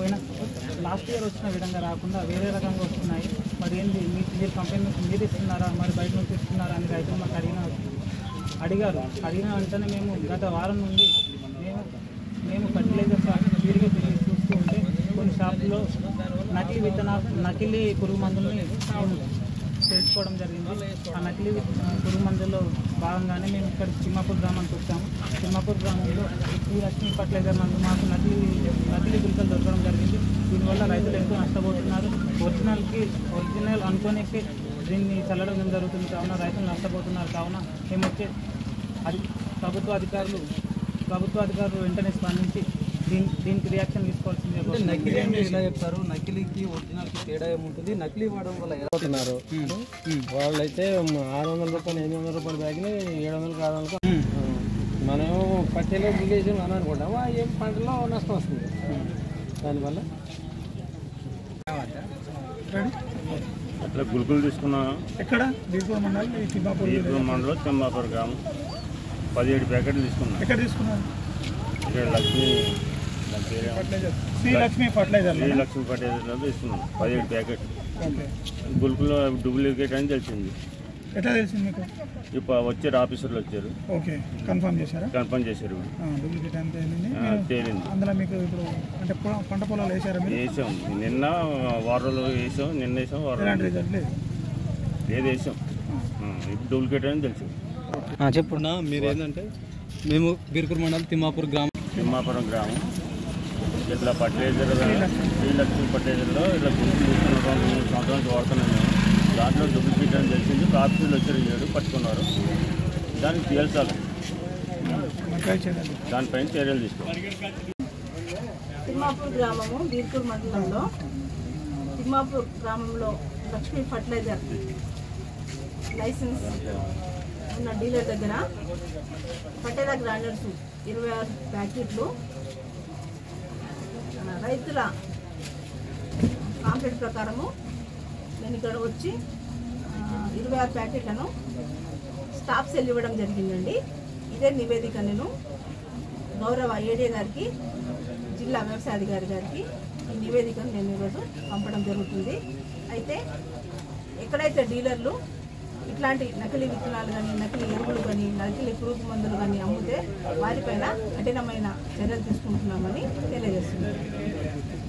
పోయిన last year వచ్చిన విధంగా రాకుండా వేరే రకంగా వస్తున్నాయి మరి ఏంది మీ- మీరు కంపెనీ నుంచి మీరు ఇస్తున్నారా మరి బయట నుంచి ఇస్తున్నారా అని రైతులు మాకు అడిగిన అడిగారు అడిగిన వెంటనే మేము గత వారం నుండి మేము మేము ఫర్టిలైజర్ షాప్ తిరిగి తిరిగి చూస్తూ ఉంటే కొన్ని షాపుల్లో నకిలీ విత్తనాలు నకిలీ పురుగు మందుల్ని మేము తెలుసుకోవడం జరిగింది ఆ నకిలీ విత్- పురుగు మందుల్లో భాగంగానే మేము ఇక్కడ తిమ్మాపూర్ గ్రామానికి వచ్చాము తిమ్మాపూర్ గ్రామంలో ఈ లక్ష్మీ ఫర్టిలైజర్ మందు మాకు నకిలీ నకిలీ గుళికలు దొరకడం జరిగింది దీనివల్ల రైతులు ఎంతో నష్టపోతున్నారు ఒరిజినల్కి ఒరిజినల్ అనుకోనికి దీన్ని చల్లడం జరుగుతుంది కావున రైతులు నష్టపోతున్నారు కావున మేము వచ్చే అది ప్రభుత్వ అధికారులు ప్రభుత్వ అధికారులు వెంటనే స్పందించి దీని దీనికి రియాక్షన్ తీసుకోవాల్సిందే అంటే నకిలీ అంటే ఇలా చెప్తారు నకిలీకి ఒరిజినల్కి తేడా ఏముంటుంది నకిలీ వాడడం వల్ల ఎలా పోతున్నారు వాళ్ళైతే ఆరు వందల రూపాయలు ఎనిమిది వందల రూపాయల బ్యాగ్ని ఏడు వందలకు ఆరు వందలకు మనం పట్టేలో దిగేసి అని అనుకుంటాం ఆ ఏం పంటలో నష్టం వస్తుంది దానివల్ల అట్లా గుల్కులు తీసుకున్నాను ఎక్కడ దీర్ఘ మండలం ఈ తిమ్మాపూర్ ఈపూర్ మండలం చెమ్మాపూర్ గ్రామం పదిహేడు ప్యాకెట్లు తీసుకున్నాను ఎక్కడ తీసుకున్నారు ఇక్కడ లక్ష్మి దాని పేరు శ్రీలక్ష్మి ఫర్టిలైజర్ శ్రీ లక్ష్మి పటేల్ తీసుకున్నాను పదిహేడు ప్యాకెట్ ఓకే గుల్కులో డూప్లికేట్ అని తెలిసింది ఎట్లా తెలిసింది మీకు ఇప్పుడు వచ్చారు ఆఫీసర్లు వచ్చారు ఓకే కన్ఫర్మ్ చేశారా కన్ఫర్మ్ చేశారు డూప్లికేట్ అంత ఏంది ఆ, తేలింది అందులో మీకు ఇప్పుడు అంటే పొలం- పంట పొలాలు వేసారా మీరు వేసాం నిన్న వారంలో వేసాం నిన్న వేసాం వారం ఎలాంటి రిజల్ట్ లేదు లేదు వేసాం ఆ, ఇప్పుడు డూప్లికేట్ అని తెలిసింది చెప్పు మీరు ఏంటంటే మేము బీర్కూర్ మండలం తిమ్మాపూర్ గ్రామం తిమ్మాపురం గ్రామం ఇట్లా పట్టేజర్ శ్రీలక్ష్మి పట్టేజర్లో ఇట్లా గుంపులు తీసుకున్న రెండు మూడు సంవత్సరాల నుంచి వాడుతున్నాం మేము దాంట్లో డూప్లికేట్ అని తెలిసింది ఆఫీసులు వచ్చారు ఏడు పట్టుకున్నారు దానికి తేల్చాలి ట్రై చేయాలి దానిపైన చర్యలు తీసుకోవాలి తిమ్మాపూర్ గ్రామము బీర్పూర్ మండలంలో తిమ్మాపూర్ గ్రామంలో లక్ష్మీ ఫర్టిలైజర్ లైసెన్స్ ఉన్న డీలర్ దగ్గర పటేలా గ్రాండర్స్ ఇరవై ఆరు ప్యాకెట్లు ఆ, రైతుల కాంప్లెట్ ప్రకారము నేను ఇక్కడ వచ్చి ఆ, ఇరవై ఆరు ప్యాకెట్లను స్టాప్ సెల్ ఇవ్వడం జరిగిందండి ఇదే నివేదిక నేను గౌరవ ఏడీ గారికి జిల్లా వ్యవసాయ అధికారి గారికి ఈ నివేదికను నేను ఈరోజు పంపడం జరుగుతుంది అయితే ఎక్కడైతే డీలర్లు ఇట్లాంటి నకిలీ విత్తనాలు కానీ నకిలీ ఎరువులు కానీ నకిలీ పురుగు మందులు కానీ అమ్మితే వారిపైన కఠినమైన చర్యలు తీసుకుంటున్నామని తెలియజేస్తుంది